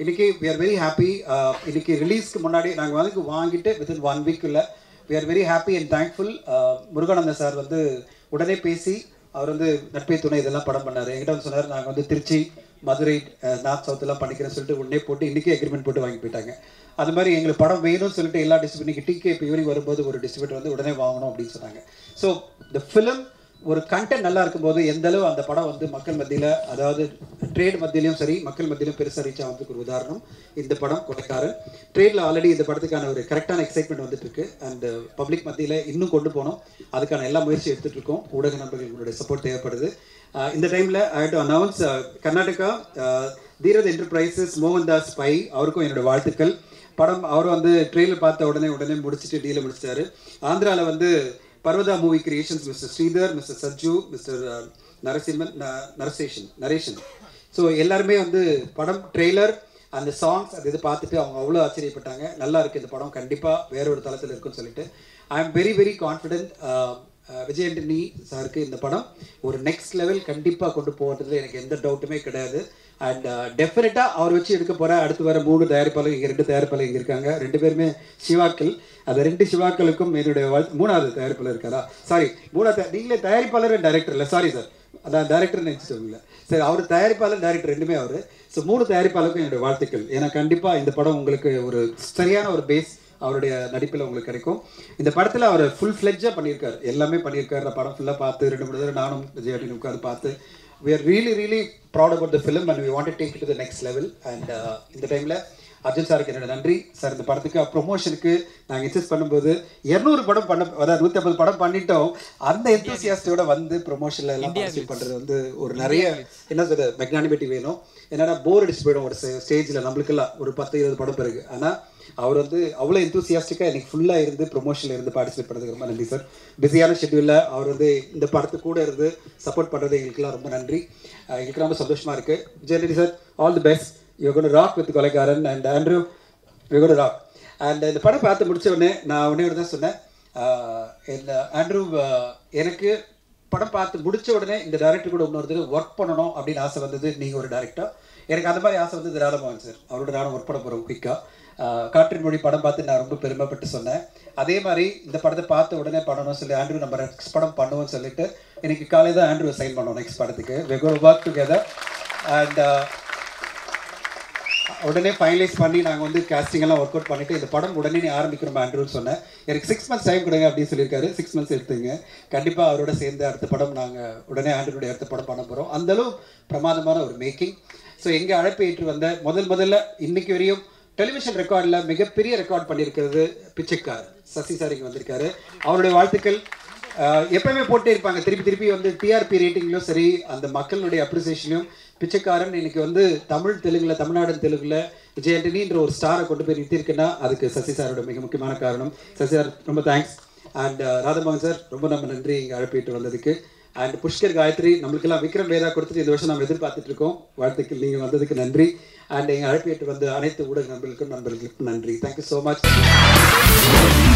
இன்னைக்கு we are very happy இன்னைக்கு ரிலீஸ்க்கு முன்னாடி நாங்கள் வந்து வாங்கிட்டு வித்தின் ஒன் வீக்குள்ள we are very happy and thankful Muruganandan sir வந்து உடனே பேசி அவர் வந்து நட்பே துணை இதெல்லாம் படம் பண்ணார் என்கிட்ட வந்து சொன்னார் நாங்கள் வந்து திருச்சி மதுரை நார்த் சவுத் எல்லாம் பண்ணிக்கிறேன்னு சொல்லிட்டு உடனே போட்டு இன்றைக்கே அக்ரிமெண்ட் போட்டு வாங்கி போயிட்டாங்க அது மாதிரி எங்களுக்கு படம் வேணும்னு சொல்லிட்டு எல்லா டிஸ்ட்ரிபியூட் டிகே இப்போ ஈவினிங் வரும்போது ஒரு டிஸ்ட்ரிபியூட்டர் வந்து உடனே வாங்கணும் அப்படின்னு சொன்னாங்க ஸோ த ஃபிலிம் ஒரு கண்டென்ட் நல்லா இருக்கும்போது எந்த அளவு அந்த படம் வந்து மக்கள் மத்தியில் அதாவது ட்ரேட் மத்தியிலையும் சரி மக்கள் மத்தியிலும் பெருசாக ரீச் ஆகிறதுக்கு ஒரு உதாரணம் இந்த படம் கொலைக்காரன் ட்ரேடில் ஆல்ரெடி இந்த படத்துக்கான ஒரு கரெக்டான எக்ஸைட்மெண்ட் வந்துட்டு இருக்கு அண்ட் பப்ளிக் மத்தியில் இன்னும் கொண்டு போனோம் அதுக்கான எல்லா முயற்சி எடுத்துட்டு இருக்கோம் ஊடக நண்பர்களுடைய சப்போர்ட் தேவைப்படுது அஹ் இந்த டைமில் I to announce Karnataka Theerath enterprises Mohandas by அவருக்கும் என்னோட வாழ்த்துக்கள் படம் அவர் வந்து ட்ரெயிலர் பார்த்த உடனே உடனே முடிச்சுட்டு டீலை முடிச்சிட்டாரு ஆந்திராவில் வந்து Parvatha movie creations mister Sridhar mister Sajju mister Narasimhan ந- நரசேஷன் நரேஷன் ஸோ எல்லாருமே வந்து படம் ட்ரெய்லர் அந்த சாங்ஸ் அது இது பார்த்துட்டு அவங்க அவ்வளோ ஆச்சரியப்பட்டாங்க நல்லா இருக்கு இந்த படம் கண்டிப்பாக வேற ஒரு தளத்தில் இருக்குன்னு சொல்லிட்டு I am very very confident Vijay Antony சாருக்கு இந்த படம் ஒரு நெக்ஸ்ட் லெவல் கண்டிப்பாக கொண்டு போகிறதுல எனக்கு எந்த டவுட்டுமே கிடையாது அண்ட் டெஃபினட்டாக அவர் வச்சு எடுக்க போகிற அடுத்து வர மூணு தயாரிப்பாளர் இங்கே ரெண்டு தயாரிப்பாளர் இங்கே இருக்காங்க ரெண்டு பேருமே சிவாக்கள் அந்த ரெண்டு சிவாக்களுக்கும் என்னுடைய வாழ்த்து மூணாவது தயாரிப்பாளர் இருக்காரா சாரி மூணாவது தயா- நீங்களே தயாரிப்பாளர் டைரக்டர் இல்லை சாரி சார் அதான் டைரக்டர் நினச்சிட்டோம்ல சரி அவர் தயாரிப்பாளர் டைரக்டர் ரெண்டுமே அவர் ஸோ மூணு தயாரிப்பாளருக்கும் என்னுடைய வாழ்த்துக்கள் ஏன்னா கண்டிப்பாக இந்த படம் உங்களுக்கு ஒரு சரியான ஒரு பேஸ் அவருடைய நடிப்பில் உங்களுக்கு கிடைக்கும் இந்த படத்தில் அவர் ஃபுல் ஃப்ளெட்ஜாக பண்ணியிருக்காரு எல்லாமே பண்ணியிருக்காரு நான் படம் ஃபுல்லாக பார்த்து ரெண்டு மூணு தடவை நானும் விஜயாட்டின் உட்காந்து பார்த்து we are really really proud about the film and we want to take it to the next level and uh, இந்த டைமில் அர்ஜுன் சாருக்கு என்னோட நன்றி சார் இந்த படத்துக்கு ப்ரொமோஷனுக்கு நாங்கள் இன்சிஸ்ட் பண்ணும்போது இரநூறு படம் பண்ண அதாவது நூற்றி ஐம்பது படம் பண்ணிட்டோம் அந்த எந்தூசியாஸ்டோட வந்து ப்ரொமோஷனில் எல்லாம் பார்ட்டிசிபேட் பண்ணுறது வந்து ஒரு நிறைய என்ன சொல்றது மெக்னானிமிட்டி வேணும் என்னன்னா போர் அடிச்சு போயிடும் ஒரு ஸ்டேஜில் நம்மளுக்கெல்லாம் ஒரு பத்து இருபது படம் பிறகு ஆனால் அவர் வந்து அவ்வளோ எந்தூசியாஸ்டிக்காக எனக்கு ஃபுல்லாக இருந்து ப்ரொமோஷனில் இருந்து பார்ட்டிசிபேட் பண்ணதுக்கு ரொம்ப நன்றி சார் பிஸியான ஷெட்யூலில் அவர் வந்து இந்த படத்து கூட இருந்து சப்போர்ட் பண்ணுறது எங்களுக்குலாம் ரொம்ப நன்றி அஹ் எங்களுக்கு ரொம்ப சந்தோஷமாக இருக்குது Vijayanidhi sir all the best you gonna rock with Kolaigaran and Andrew you gonna rock and இந்த படம் பார்த்து முடிச்ச உடனே நான் உடனே ஒரு தான் சொன்னேன் அஹ் இந்த ஆண்ட்ரூ அஹ் எனக்கு படம் பார்த்து முடிச்ச உடனே இந்த டேரக்டர் கூட இன்னொருத்தர் ஒர்க் பண்ணணும் அப்படின்னு ஆசை வந்தது நீங்கள் ஒரு டேரக்டர் எனக்கு அந்த மாதிரி ஆசை வந்து தாராளமாக சார் அவரோட நானும் ஒர்க் பண்ண போகிறோம் குயிக்காக காற்றின் மொழி படம் பார்த்து நான் ரொம்ப பெருமைப்பட்டு சொன்னேன் அதே மாதிரி இந்த படத்தை பார்த்த உடனே பண்ணணும்னு சொல்லி ஆண்ட்ரூ நம்ம நெக்ஸ்ட் படம் பண்ணுவோம்னு சொல்லிட்டு இன்னைக்கு காலையில் தான் ஆண்ட்ரூ சைன் பண்ணோம் நெக்ஸ்ட் படத்துக்கு வெகோ ஒர்க் டுகெதர் அண்ட் உடனே ஃபைனலைஸ் பண்ணி நாங்கள் வந்து casting எல்லாம் ஒர்க் அவுட் பண்ணிட்டு இந்த படம் உடனே நீ ஆரம்பிக்கிறோம் ஆண்ட்ரூன்னு சொன்னேன் எனக்கு சிக்ஸ் மந்த்ஸ் டைம் கொடுங்க அப்படின்னு சொல்லியிருக்காரு சிக்ஸ் மந்த்ஸ் எடுத்துங்க கண்டிப்பாக அவரோட சேர்ந்து அடுத்த படம் நாங்கள் உடனே ஆண்ட்ரூடைய அடுத்த படம் பண்ண போகிறோம் அந்தளவு பிரமாதமான ஒரு மேக்கிங் ஸோ எங்கே அழைப்பு ஏற்று வந்த முதல் முதல்ல இன்னைக்கு வரையும் டெலிவிஷன் ரெக்கார்டில் மிகப்பெரிய ரெக்கார்ட் பண்ணியிருக்கிறது பிச்சைக்கார் சசி சார் இங்கே வந்திருக்காரு அவருடைய வாழ்த்துக்கள் ஆஹ் எப்பவுமே போட்டே இருப்பாங்க திருப்பி திருப்பி வந்து டிஆர்பி ரேட்டிங்லையும் சரி அந்த மக்களுடைய அப்ரிசியேஷனையும் பிச்சைக்காரன் இன்னைக்கு வந்து தமிழ் தெலுங்குல தமிழ்நாடு தெலுங்குல விஜய் ஆண்டனின்ற ஒரு ஸ்டாரை கொண்டு போய் நிறுத்தியிருக்குன்னா அதுக்கு சசி சாரோட மிக முக்கியமான காரணம் சசி சார் ரொம்ப தேங்க்ஸ் அண்ட் ராதமோகன் சார் ரொம்ப நம்ம நன்றி இங்கே அழைப்பிட்டு வந்ததுக்கு அண்ட் புஷ்கர் காயத்ரி நம்மளுக்கெல்லாம் விக்ரம் வேதா கொடுத்துட்டு இந்த வருஷம் நம்ம எதிர்பார்த்துட்டு இருக்கோம் வாழ்த்துக்கள் நீங்கள் வந்ததுக்கு நன்றி அண்ட் எங்கள் அழைப்பிட்டு வந்த அனைத்து ஊடக நண்பர்களுக்கும் நண்பர்களுக்கும் நன்றி தேங்க்யூ ஸோ மச்